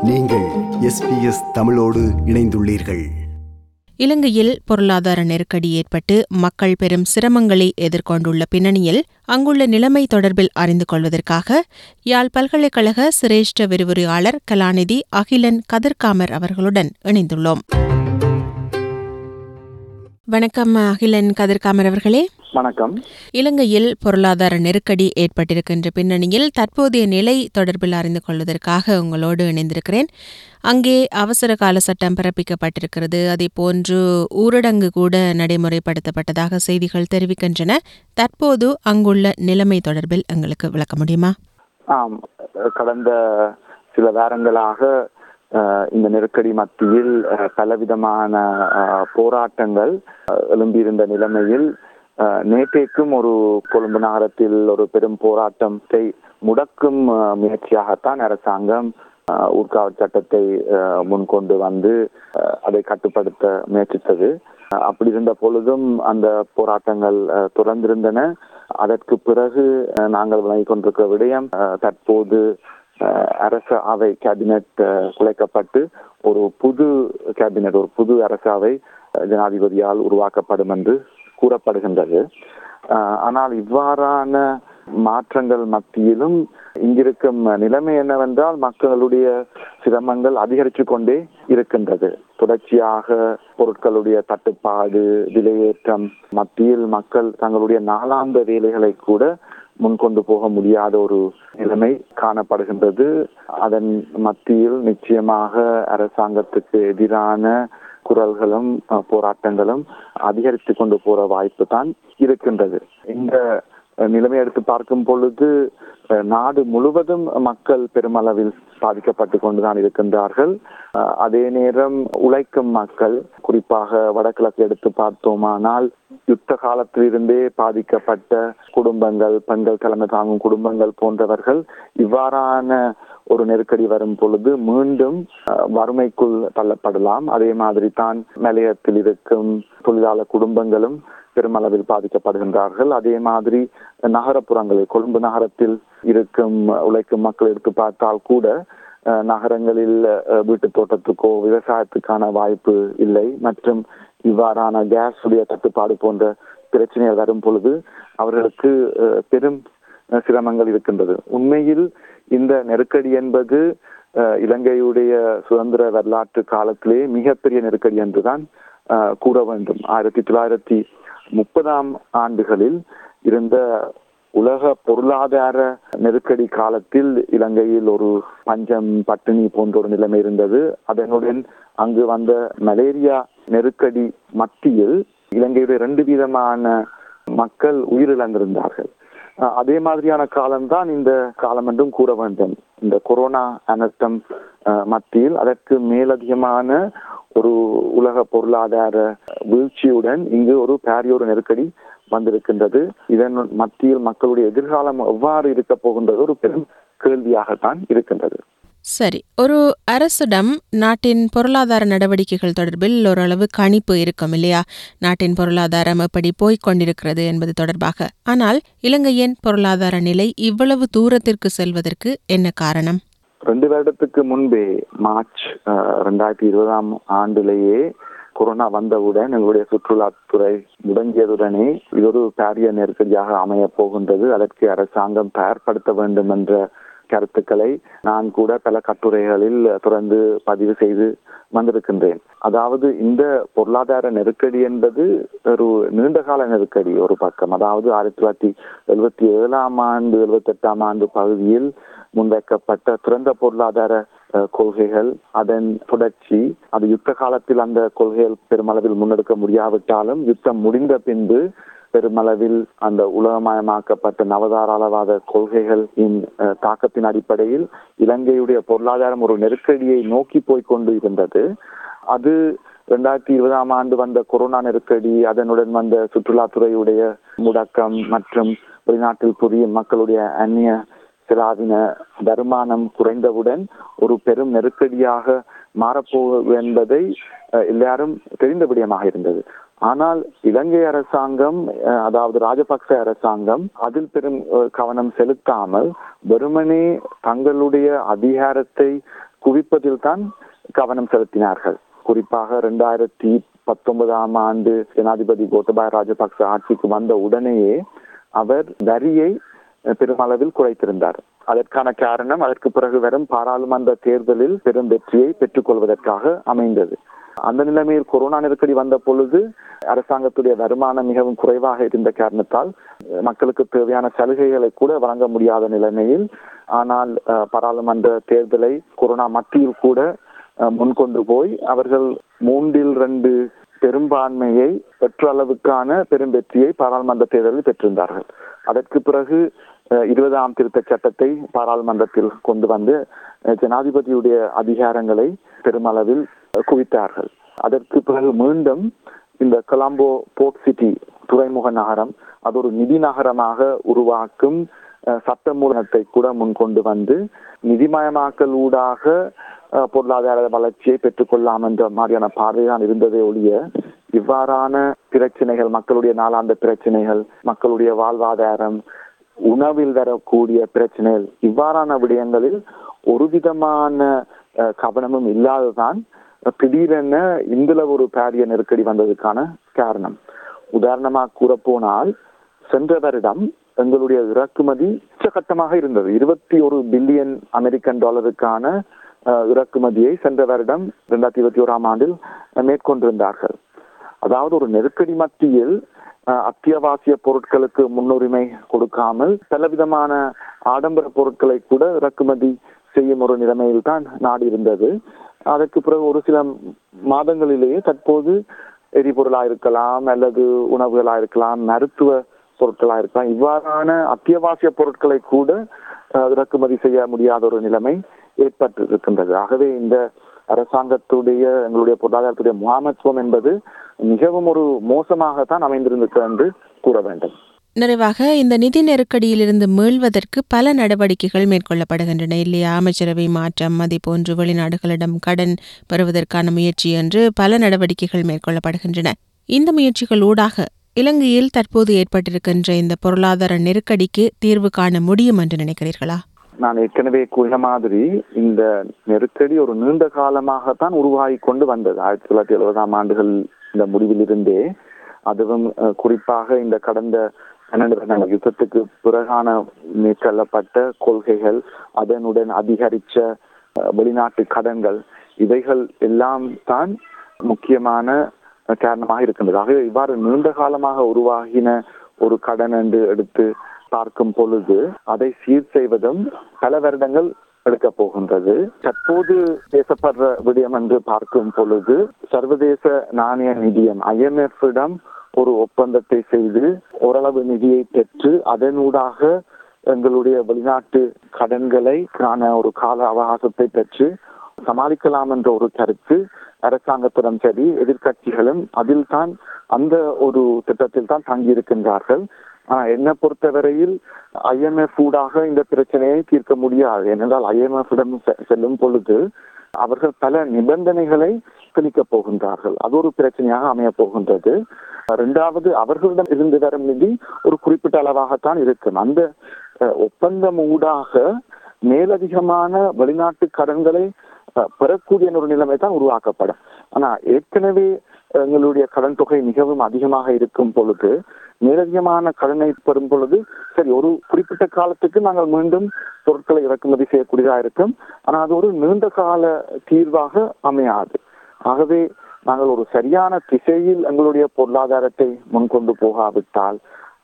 நீங்கள் எஸ்பிஎஸ் தமிழோடு இணைந்துள்ளீர்கள் இலங்கையில் பொருளாதார நெருக்கடி ஏற்பட்டு மக்கள் பெரும் சிரமங்களை எதிர்கொண்டுள்ள பின்னணியில் அங்குள்ள நிலைமை தொடர்பில் அறிந்து கொள்வதற்காக யாழ் பல்கலைக்கழக சிரேஷ்ட விரிவுரையாளர் கலாநிதி அகிலன் கதிர்காமர் அவர்களுடன் இணைந்துள்ளோம் வணக்கம் அகிலன் கதிர்காமர் அவர்களே வணக்கம் இலங்கையில் பொருளாதார நெருக்கடி ஏற்பட்டிருக்கின்ற பின்னணியில் தற்போதைய நிலை தொடர்பில் அறிந்து கொள்வதற்காக உங்களோடு இணைந்திருக்கிறேன் அங்கே அவசர கால சட்டம் பிறப்பிக்கப்பட்டிருக்கிறது அதே போன்று ஊரடங்கு கூட நடைமுறைப்படுத்தப்பட்டதாக செய்திகள் தெரிவிக்கின்றன தற்போது அங்குள்ள நிலைமை தொடர்பில் எங்களுக்கு விளக்க முடியுமா ஆம் கடந்த சில வாரங்களாக அஹ், இந்த நெருக்கடி மத்தியில் அஹ், பலவிதமான அஹ், போராட்டங்கள் அஹ், எழும்பியிருந்த நிலைமையில் அஹ், நேற்றைக்கும் ஒரு கொழும்பு நகரத்தில் ஒரு பெரும் போராட்டத்தை முடக்கும் அஹ், முயற்சியாகத்தான் அரசாங்கம் அஹ், ஊர்காவல் சட்டத்தை அஹ், முன்கொண்டு வந்து அஹ், அதை கட்டுப்படுத்த முயற்சித்தது அஹ், அப்படி இருந்த பொழுதும் அந்த போராட்டங்கள் அஹ், தொடர்ந்திருந்தன அதற்கு பிறகு அஹ், நாங்கள் வழங்கிக் கொண்டிருக்கிற விடயம் அஹ், தற்போது அஹ், அரச அவை கேபினெட் அஹ், குலைக்கப்பட்டு ஒரு புது கேபினெட் ஒரு புது அரசாவை அஹ், ஜனாதிபதியால் உருவாக்கப்படும் என்று கூறப்படுகின்றது அஹ், ஆனால் இவ்வாறான மாற்றங்கள் மத்தியிலும் இங்கிருக்கும் நிலைமை என்னவென்றால் மக்களுடைய சிரமங்கள் அதிகரித்து கொண்டே இருக்கின்றது தொடர்ச்சியாக பொருட்களுடைய தட்டுப்பாடு விலையேற்றம் மத்தியில் மக்கள் தங்களுடைய நாளாந்த வேலைகளை கூட முன்கொண்டு போக முடியாத ஒரு நிலைமை காணப்படுகின்றது அதன் மத்தியில் நிச்சயமாக அரசாங்கத்துக்கு எதிரான குரல்களும் அஹ், போராட்டங்களும் அதிகரித்து கொண்டு போற வாய்ப்பு தான் இருக்கின்றது இந்த அஹ், நிலைமை எடுத்து பார்க்கும் பொழுது அஹ், நாடு முழுவதும் மக்கள் பெருமளவில் பாதிக்கப்பட்டு கொண்டுதான் இருக்கின்றார்கள் அஹ், அதே நேரம் உழைக்கும் மக்கள் குறிப்பாக வடகிழக்கு எடுத்து பார்த்தோமானால் யுத்த காலத்திலிருந்தே பாதிக்கப்பட்ட குடும்பங்கள் பெண்கள் தலைமை தாங்கும் குடும்பங்கள் போன்றவர்கள் இவ்வாறான ஒரு நெருக்கடி வரும் பொழுது மீண்டும் அஹ், வறுமைக்குள் தள்ளப்படலாம் அதே மாதிரி தான் நிலையத்தில் இருக்கும் தொழிலாளர் குடும்பங்களும் பெருமளவில் பாதிக்கப்படுகின்றார்கள் அதே மாதிரி நகரப்புறங்களில் கொழும்பு நகரத்தில் இருக்கும் உழைக்கும் மக்கள் எடுத்து பார்த்தால் கூட அஹ், நகரங்களில் அஹ், வீட்டு தோட்டத்துக்கோ விவசாயத்துக்கான வாய்ப்பு இல்லை மற்றும் இவ்வாறான கேஸ் உடைய தட்டுப்பாடு போன்ற பிரச்சனைகள் வரும் பொழுது அவர்களுக்கு அஹ், பெரும் அஹ், சிரமங்கள் இருக்கின்றது உண்மையில் இந்த நெருக்கடி என்பது அஹ், இலங்கையுடைய சுதந்திர வரலாற்று காலத்திலே மிகப்பெரிய நெருக்கடி என்றுதான் அஹ், கூற வேண்டும் ஆயிரத்தி தொள்ளாயிரத்தி முப்பதாம் ஆண்டுகளில் இருந்த உலக பொருளாதார நெருக்கடி காலத்தில் இலங்கையில் ஒரு பஞ்சம் பட்டினி போன்ற ஒரு நிலைமை இருந்தது அதனுடன் அங்கு வந்த மலேரியா நெருக்கடி மத்தியில் இலங்கையுடைய ரெண்டு விதமான மக்கள் உயிரிழந்திருந்தார்கள் அஹ் அதே மாதிரியான காலம்தான் இந்த காலம் என்றும் கூற வேண்டும் இந்த கொரோனா அனர்த்தம் அஹ், மத்தியில் அதற்கு மேலதிகமான ஒரு உலக பொருளாதார வீழ்ச்சியுடன் இங்கு ஒரு பாரிய ஒரு நெருக்கடி வந்திருக்கின்றது இதன் மத்தியில் மக்களுடைய எதிர்காலம் எவ்வாறு இருக்க போகின்றது ஒரு பெரும் கேள்வியாகத்தான் இருக்கின்றது சரி ஒரு அரசிடம் நாட்டின் பொருளாதார நடவடிக்கைகள் தொடர்பில் ஓரளவு கணிப்பு இருக்கும் இல்லையா நாட்டின் பொருளாதாரம் எப்படி போய்க் கொண்டிருக்கிறது என்பது தொடர்பாக ஆனால் இலங்கையின் பொருளாதார நிலை இவ்வளவு தூரத்திற்கு செல்வதற்கு என்ன காரணம் ரெண்டு வருடத்துக்கு முன்பே மார்ச் அஹ், ரெண்டாயிரத்தி இருபதாம் ஆண்டிலேயே கொரோனா வந்தவுடன் எங்களுடைய சுற்றுலாத்துறை முடங்கியதுடனே இது ஒரு பாரிய நெருக்கடியாக அமைய போகின்றது அதற்கு அரசாங்கம் தயார்படுத்த வேண்டும் என்ற கருத்துக்களை நான் கூட பல கட்டுரைகளில் தொடர்ந்து பதிவு செய்து வந்திருக்கின்றேன் அதாவது இந்த பொருளாதார நெருக்கடி என்பது ஒரு நீண்டகால நெருக்கடி ஒரு பக்கம் அதாவது ஆயிரத்தி தொள்ளாயிரத்தி எழுபத்தி ஏழாம் ஆண்டு எழுபத்தி எட்டாம் ஆண்டு பகுதியில் முன்வைக்கப்பட்ட திறந்த பொருளாதார அஹ், கொள்கைகள் அதன் தொடர்ச்சி அது யுத்த காலத்தில் அந்த கொள்கைகள் பெருமளவில் முன்னெடுக்க முடியாவிட்டாலும் யுத்தம் முடிந்த பின்பு பெருமளவில் அந்த உலகமயமாக்கப்பட்ட நவதாராளவாத கொள்கைகளின் அஹ், தாக்கத்தின் அடிப்படையில் இலங்கையுடைய பொருளாதாரம் ஒரு நெருக்கடியை நோக்கி போய் கொண்டு இருந்தது அது ரெண்டாயிரத்தி இருபதாம் ஆண்டு வந்த கொரோனா நெருக்கடி அதனுடன் வந்த சுற்றுலாத்துறையுடைய முடக்கம் மற்றும் வெளிநாட்டில் புரியும் மக்களுடைய அந்நிய செலாவின வருமானம் குறைந்தவுடன் ஒரு பெரும் நெருக்கடியாக மாறப்போவது என்பதை அஹ், எல்லாரும் தெரிந்த விடயமாக இருந்தது ஆனால் இலங்கை அரசாங்கம் அஹ், அதாவது ராஜபக்ச அரசாங்கம் அதில் பெரும் அஹ், கவனம் செலுத்தாமல் வெறுமனே தங்களுடைய அதிகாரத்தை குவிப்பதில் தான் கவனம் செலுத்தினார்கள் குறிப்பாக இரண்டாயிரத்தி பத்தொன்பதாம் ஆண்டு ஜனாதிபதி கோத்தபாய ராஜபக்ச ஆட்சிக்கு வந்த உடனேயே அவர் வரியை பெருமளவில் குறைத்திருந்தார் அதற்கான காரணம் அதற்கு பிறகு வரும் பாராளுமன்ற தேர்தலில் பெரும் வெற்றியை பெற்றுக்கொள்வதற்காக அமைந்தது அந்த நிலைமையில் கொரோனா நெருக்கடி வந்த பொழுது அரசாங்கத்துடைய வருமானம் மிகவும் குறைவாக இருந்த காரணத்தால் மக்களுக்கு தேவையான சலுகைகளை கூட வழங்க முடியாத நிலைமையில் ஆனால் பாராளுமன்ற தேர்தலை கொரோனா மத்தியில் கூட முன்கொண்டு போய் அவர்கள் மூன்றில் ரெண்டு பெரும்பான்மையை பெற்ற அளவுக்கான பெரும் வெற்றியை பாராளுமன்ற தேர்தலில் பெற்றிருந்தார்கள் அதற்கு பிறகு இருபதாம் திருத்த சட்டத்தை பாராளுமன்றத்தில் கொண்டு வந்து ஜனாதிபதியுடைய அதிகாரங்களை பெருமளவில் குவித்தார்கள் அதற்கு பிறகு மீண்டும் இந்த கொலம்போ போர்ட் சிட்டி துறைமுக நகரம் அது ஒரு நிதி நகரமாக உருவாக்கும் சட்டமூலத்தை கூட முன்கொண்டு வந்து நிதிமயமாக்கல் ஊடாக பொருளாதார வளர்ச்சியை பெற்றுக்கொள்ளலாம் என்ற மாதிரியான பார்வைதான் இருந்ததே ஒழிய இவ்வாறான பிரச்சனைகள் மக்களுடைய நாளாந்த பிரச்சனைகள் மக்களுடைய வாழ்வாதாரம் உணவில் வரக்கூடிய பிரச்சனைகள் இவ்வாறான விடயங்களில் ஒரு விதமான கவனமும் இல்லாததான் திடீரென இந்துல ஒரு பாரிய நெருக்கடி வந்ததுக்கான காரணம் உதாரணமாக கூறப்போனால் சென்ற வருடம் எங்களுடைய இறக்குமதி உச்சகட்டமாக இருந்தது இருபத்தி ஒரு பில்லியன் அமெரிக்கன் டாலருக்கான இறக்குமதியை சென்ற வருடம் இரண்டாயிரத்தி இருபத்தி ஓராம் ஆண்டில் மேற்கொண்டிருந்தார்கள் அதாவது ஒரு நெருக்கடி மத்தியில் அத்தியாவசிய பொருட்களுக்கு முன்னுரிமை கொடுக்காமல் பலவிதமான ஆடம்பர பொருட்களை கூட இறக்குமதி செய்யும் ஒரு நிலைமையில் தான் நாடு இருந்தது அதற்கு பிறகு ஒரு சில மாதங்களிலேயே தற்போது எரிபொருளா இருக்கலாம் அல்லது உணவுகளா இருக்கலாம் மருத்துவ பொருட்களா இருக்கலாம் இவ்வாறான அத்தியாவசிய பொருட்களை கூட இறக்குமதி செய்ய முடியாத ஒரு நிலைமை ஏற்பட்டு இருக்கின்றது ஆகவே இந்த அரசாங்கத்துடைய எங்களுடைய பொருளாதாரத்துடைய முகாமத்துவம் என்பது மிகவும் ஒரு மோசமாகத்தான் அமைந்திருந்திருக்கிறது என்று கூற வேண்டும் நிறைவாக இந்த நிதி நெருக்கடியிலிருந்து மீள்வதற்கு பல நடவடிக்கைகள் மேற்கொள்ளப்படுகின்றன இல்லையா அமைச்சரவை மாற்றம் அதே போன்று வெளிநாடுகளிடம் கடன் பெறுவதற்கான முயற்சி என்று பல நடவடிக்கைகள் மேற்கொள்ளப்படுகின்றன இந்த முயற்சிகள் ஊடாக இலங்கையில் தற்போது ஏற்பட்டிருக்கின்ற இந்த பொருளாதார நெருக்கடிக்கு தீர்வு காண முடியும் என்று நினைக்கிறீர்களா நான் ஏற்கனவே கூறின மாதிரி இந்த நெருக்கடி ஒரு நீண்ட காலமாகத்தான் உருவாகி கொண்டு வந்தது ஆயிரத்தி தொள்ளாயிரத்தி எழுபதாம் ஆண்டுகள் இந்த முடிவிலிருந்தே அதுவும் குறிப்பாக இந்த கடந்த பன்னெண்டு யுத்தத்துக்கு பிறகான மேற்கொள்ளப்பட்ட கொள்கைகள் அதனுடன் அதிகரித்த வெளிநாட்டு கடன்கள் இவைகள் எல்லாம் தான் முக்கியமான காரணமாக இருக்கின்றது ஆகவே இவ்வாறு நீண்ட காலமாக உருவாகின ஒரு கடன் என்று எடுத்து பார்க்கும் பொழுது அதை சீர் செய்வதும் பல வருடங்கள் எடுக்க போகின்றது தற்போது பேசப்படுற விடயம் என்று பார்க்கும் பொழுது சர்வதேச நாணய நிதியம் ஐஎம்எஃபிடம் ஒரு ஒப்பந்தத்தை செய்து ஓரளவு நிதியை பெற்று அதனூடாக எங்களுடைய வெளிநாட்டு கடன்களை காண ஒரு கால அவகாசத்தை பெற்று சமாளிக்கலாம் என்ற ஒரு கருத்து அரசாங்கத்திடம் சரி எதிர்கட்சிகளும் அதில் தான் அந்த ஒரு திட்டத்தில் தான் தங்கியிருக்கின்றார்கள் ஆனா என்னை பொறுத்தவரையில் ஐஎம்எஃப் ஊடாக இந்த பிரச்சனையை தீர்க்க முடியாது ஏனென்றால் ஐஎம்எஃபிடம் செல்லும் பொழுது அவர்கள் பல நிபந்தனைகளை திணிக்கப் போகின்றார்கள் அது ஒரு பிரச்சனையாக அமைய போகின்றது இரண்டாவது அவர்களிடம் இருந்து வரும் நிதி ஒரு குறிப்பிட்ட அளவாகத்தான் இருக்கும் அந்த ஒப்பந்தம் ஊடாக மேலதிகமான வெளிநாட்டு கடன்களை பெறக்கூடிய ஒரு நிலைமை தான் உருவாக்கப்படும் ஆனா ஏற்கனவே எங்களுடைய கடன் தொகை மிகவும் அதிகமாக இருக்கும் பொழுது மேலதிகமான கடனை பெறும் பொழுது சரி ஒரு குறிப்பிட்ட காலத்துக்கு நாங்கள் மீண்டும் பொருட்களை இறக்குமதி செய்யக்கூடியதாக இருக்கும் ஆனால் அது ஒரு நீண்ட கால தீர்வாக அமையாது ஆகவே நாங்கள் ஒரு சரியான திசையில் எங்களுடைய பொருளாதாரத்தை முன்கொண்டு போகாவிட்டால்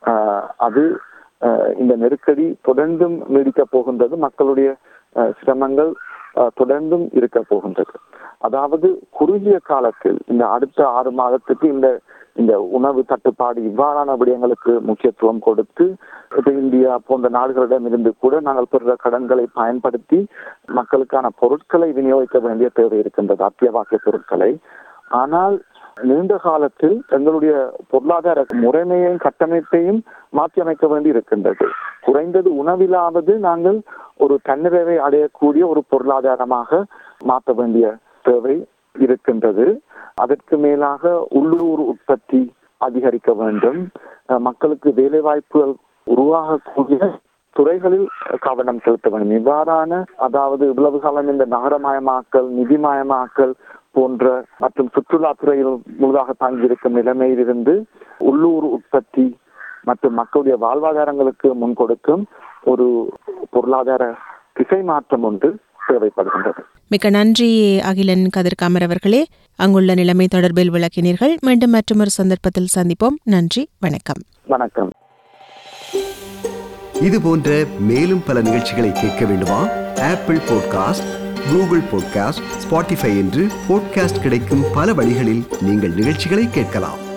அது இந்த நெருக்கடி தொடர்ந்தும் நீடிக்க போகின்றது மக்களுடைய சிரமங்கள் தொடர்ந்தும் இருக்க போகின்றது அதாவது குறுகிய காலத்தில் இந்த அடுத்த ஆறு மாதத்துக்கு இந்த இந்த உணவு தட்டுப்பாடு இவ்வாறான விடயங்களுக்கு முக்கியத்துவம் கொடுத்து இப்ப இந்தியா போன்ற நாடுகளிடம் இருந்து கூட நாங்கள் பெறுற கடன்களை பயன்படுத்தி மக்களுக்கான பொருட்களை விநியோகிக்க வேண்டிய தேவை இருக்கின்றது அத்தியாவசிய பொருட்களை ஆனால் நீண்ட காலத்தில் எங்களுடைய பொருளாதார முறைமையையும் கட்டமைப்பையும் மாற்றி அமைக்க வேண்டி இருக்கின்றது குறைந்தது உணவிலாவது நாங்கள் ஒரு தன்னிறைவை அடையக்கூடிய ஒரு பொருளாதாரமாக மாற்ற வேண்டிய தேவை இருக்கின்றது அதற்கு மேலாக உள்ளூர் உற்பத்தி அதிகரிக்க வேண்டும் மக்களுக்கு வேலை வாய்ப்புகள் உருவாகக்கூடிய துறைகளில் கவனம் செலுத்த வேண்டும் இவ்வாறான அதாவது இவ்வளவு காலம் இந்த நகரமயமாக்கல் நிதிமயமாக்கல் போன்ற மற்றும் சுற்றுலாத்துறையில் முழுதாக தாங்கியிருக்கும் நிலைமையிலிருந்து உள்ளூர் உற்பத்தி மற்றும் மக்களுடைய வாழ்வாதாரங்களுக்கு முன் கொடுக்கும் ஒரு பொருளாதார திசை மாற்றம் ஒன்று தேவைப்படுகின்றது மிக்க நன்றி அகிலன் கதிர்காமர் அவர்களே அங்குள்ள நிலைமை தொடர்பில் விளக்கினீர்கள் மீண்டும் மற்றொரு சந்தர்ப்பத்தில் சந்திப்போம் நன்றி வணக்கம் வணக்கம் இது போன்ற மேலும் பல நிகழ்ச்சிகளை கேட்க வேண்டுமா Apple podcast Google podcast Spotify என்று பாட்காஸ்ட் கிடைக்கும் பல வழிகளில் நீங்கள் நிகழ்ச்சிகளை கேட்கலாம்